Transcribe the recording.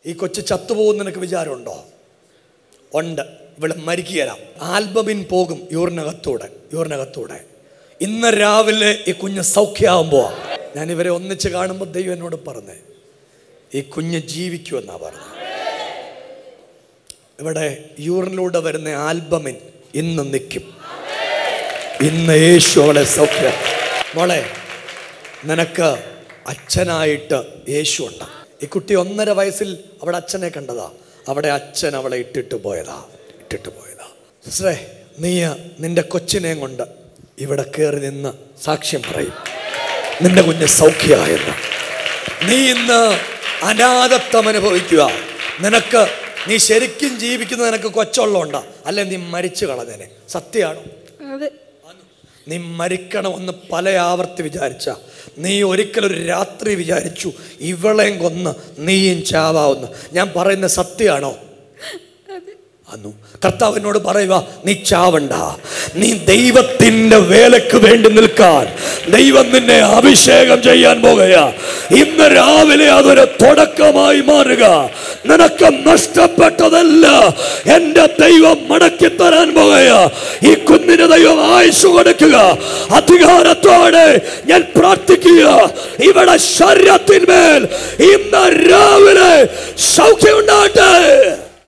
ഈ കൊച്ചു ചത്തുപോകുന്ന നിനക്ക് വിചാരമുണ്ടോ ഉണ്ട് ഇവിടെ മരിക്കുകയില്ല ആൽബമിൻ പോകും യൂറിനകത്തൂടെ യൂറിനകത്തൂടെ ഇന്ന് രാവിലെ ഈ കുഞ്ഞ് സൗഖ്യമാകുമ്പോൾ ഞാൻ ഇവരെ ഒന്നിച്ച് കാണുമ്പോൾ ദൈവം എന്നോട് പറഞ്ഞേ ഈ കുഞ്ഞ് ജീവിക്കുമെന്നാ പറഞ്ഞത് ഇവിടെ യൂറിനിലൂടെ വരുന്ന ആൽബമിൻ ഇന്ന് നിൽക്കും ഇന്ന് യേശു അവളെ സൗഖ്യം മോളെ നിനക്ക് അച്ഛനായിട്ട് യേശു ഉണ്ട് ഈ കുട്ടി ഒന്നര വയസ്സിൽ അവിടെ അച്ഛനെ കണ്ടതാ അവിടെ അച്ഛൻ അവളെ ഇട്ടിട്ട് പോയതാ ഇട്ടിട്ട് പോയതാ സിസ്റ്ററെ നീ നിന്റെ കൊച്ചിനെയും കൊണ്ട് ഇവിടെ കയറി നിന്ന് സാക്ഷ്യം പറയും നിന്റെ കുഞ്ഞ് സൗഖ്യമായെന്ന് നീ ഇന്ന് അനാഥത്വം അനുഭവിക്കുക നിനക്ക് നീ ശരിക്കും ജീവിക്കുന്ന നിനക്ക് കൊച്ചുള്ളതുണ്ടോ അല്ലെ നീ മരിച്ചു കളഞ്ഞേനെ സത്യമാണോ അതെ നീ മരിക്കണമെന്ന് പല ആവർത്തി വിചാരിച്ച നീ ഒരിക്കലൊരു രാത്രി വിചാരിച്ചു ഇവളെയും കൊന്ന് നീയും ചാവാവുന്ന ഞാൻ പറയുന്ന സത്യമാണോ അന്നു കർത്താവിനോട് പറയുക നീ ചാവണ്ട നീ ദൈവത്തിന്റെ വേലക്ക് വേണ്ടി നിൽക്കാൻ ദൈവം നിന്നെ അഭിഷേകം ചെയ്യാൻ പോകുക ഇന്ന് രാവിലെ അതൊരു തുടക്കമായി മാറുക നിനക്ക് നഷ്ടപ്പെട്ടതല്ല എന്റെ ദൈവം മടക്കി തരാൻ പോകുക ഈ കുഞ്ഞിന് ദൈവം ആയുസ് കൊടുക്കുക അധികാരത്തോടെ ഞാൻ പ്രാർത്ഥിക്കുക ഇവിടെ ശരീരത്തിന്മേൽ ഇന്ന് രാവിലെ സൗഖ്യം ഉണ്ടാകട്ടെ